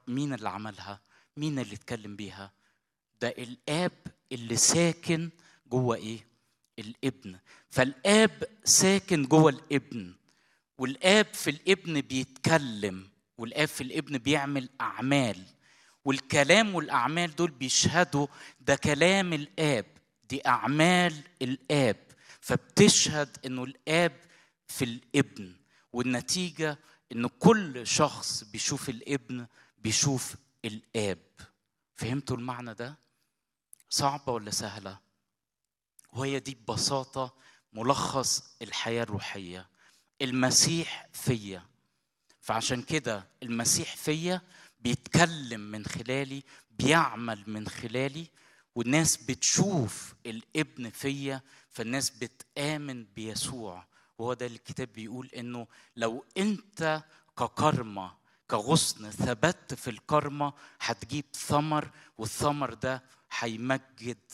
مين اللي عملها مين اللي اتكلم بيها ده الاب اللي ساكن جوه ايه الابن فالاب ساكن جوه الابن والاب في الابن بيتكلم والاب في الابن بيعمل اعمال والكلام والاعمال دول بيشهدوا ده كلام الاب دي اعمال الاب فبتشهد انه الاب في الابن والنتيجه ان كل شخص بيشوف الابن بيشوف الاب فهمتوا المعنى ده صعبه ولا سهله وهي دي ببساطه ملخص الحياه الروحيه المسيح فيا فعشان كده المسيح فيا بيتكلم من خلالي بيعمل من خلالي والناس بتشوف الابن فيا فالناس بتآمن بيسوع وهو ده اللي الكتاب بيقول انه لو انت ككرمة كغصن ثبت في الكرمة هتجيب ثمر والثمر ده هيمجد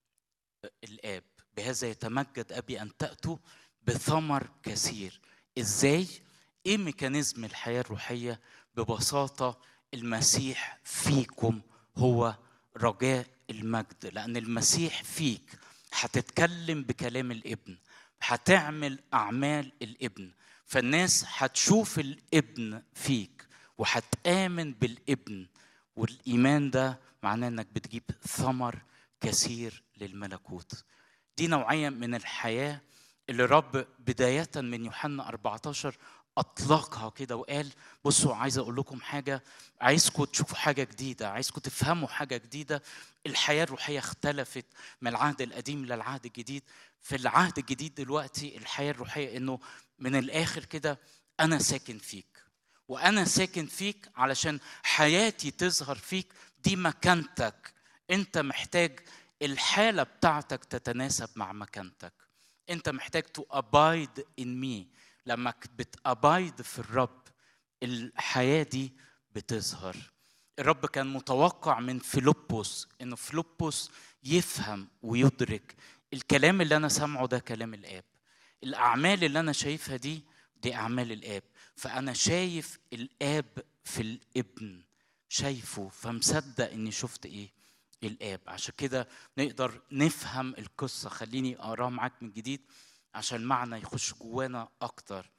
الآب بهذا يتمجد أبي أن تأتوا بثمر كثير إزاي؟ إيه ميكانيزم الحياة الروحية؟ ببساطة المسيح فيكم هو رجاء المجد لأن المسيح فيك هتتكلم بكلام الابن هتعمل أعمال الابن فالناس هتشوف الابن فيك وهتآمن بالابن والإيمان ده معناه إنك بتجيب ثمر كثير للملكوت دي نوعية من الحياة اللي رب بداية من يوحنا 14 أطلقها كده وقال بصوا عايز أقول لكم حاجة عايزكم تشوفوا حاجة جديدة عايزكم تفهموا حاجة جديدة الحياة الروحية اختلفت من العهد القديم للعهد الجديد في العهد الجديد دلوقتي الحياة الروحية إنه من الآخر كده أنا ساكن فيك وأنا ساكن فيك علشان حياتي تظهر فيك دي مكانتك أنت محتاج الحالة بتاعتك تتناسب مع مكانتك أنت محتاج to abide in me لما بتابايد في الرب الحياة دي بتظهر الرب كان متوقع من فيلبس انه فيلبس يفهم ويدرك الكلام اللي انا سامعه ده كلام الاب الاعمال اللي انا شايفها دي دي اعمال الاب فانا شايف الاب في الابن شايفه فمصدق اني شفت ايه الاب عشان كده نقدر نفهم القصه خليني اقراها معاك من جديد عشان المعنى يخش جوانا اكتر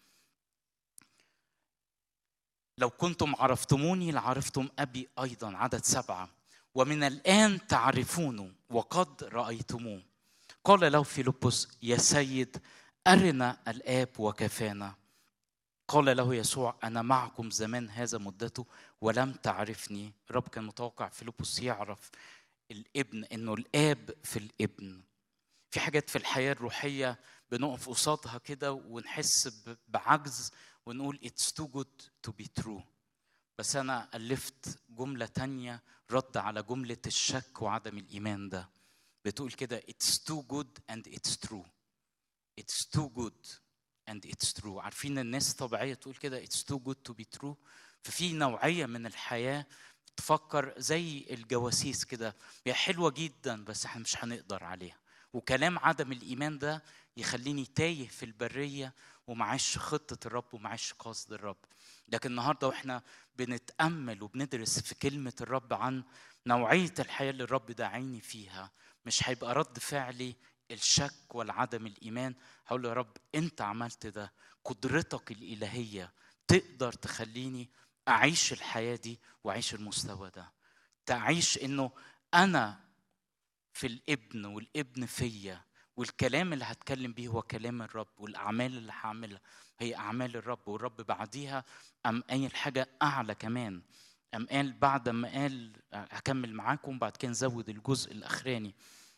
لو كنتم عرفتموني لعرفتم ابي ايضا عدد سبعه ومن الان تعرفونه وقد رايتموه قال له فيلبس يا سيد ارنا الاب وكفانا قال له يسوع انا معكم زمان هذا مدته ولم تعرفني الرب كان متوقع فيلبس يعرف الابن انه الاب في الابن في حاجات في الحياه الروحيه بنقف قصادها كده ونحس بعجز ونقول it's too good to be true بس أنا ألفت جملة تانية رد على جملة الشك وعدم الإيمان ده بتقول كده it's too good and it's true it's too good and it's true عارفين الناس طبيعية تقول كده it's too good to be true ففي نوعية من الحياة تفكر زي الجواسيس كده هي حلوة جدا بس احنا مش هنقدر عليها وكلام عدم الإيمان ده يخليني تايه في البرية ومعيش خطة الرب ومعيش قصد الرب لكن النهاردة واحنا بنتأمل وبندرس في كلمة الرب عن نوعية الحياة اللي الرب داعيني فيها مش هيبقى رد فعلي الشك والعدم الإيمان هقول يا رب أنت عملت ده قدرتك الإلهية تقدر تخليني أعيش الحياة دي وأعيش المستوى ده تعيش إنه أنا في الابن والابن فيا والكلام اللي هتكلم بيه هو كلام الرب والاعمال اللي هعملها هي اعمال الرب والرب بعديها ام قايل حاجه اعلى كمان ام قال بعد ما قال هكمل معاكم بعد كده نزود الجزء الاخراني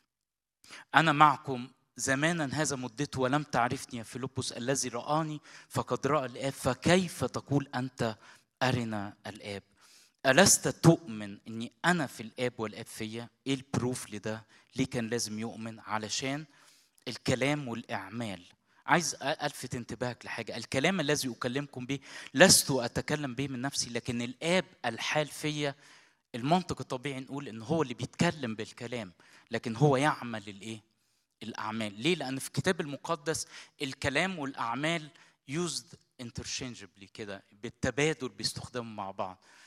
انا معكم زمانا هذا مدته ولم تعرفني يا فيلبس الذي رآني فقد رأى الآب فكيف تقول أنت أرنا الآب ألست تؤمن إني أنا في الآب والآب فيا؟ إيه البروف لده؟ ليه كان لازم يؤمن؟ علشان الكلام والإعمال عايز ألفت انتباهك لحاجة الكلام الذي أكلمكم به لست أتكلم به من نفسي لكن الآب الحال فيا المنطق الطبيعي نقول إن هو اللي بيتكلم بالكلام لكن هو يعمل الإيه؟ الأعمال ليه؟ لأن في الكتاب المقدس الكلام والأعمال used interchangeably كده بالتبادل بيستخدموا مع بعض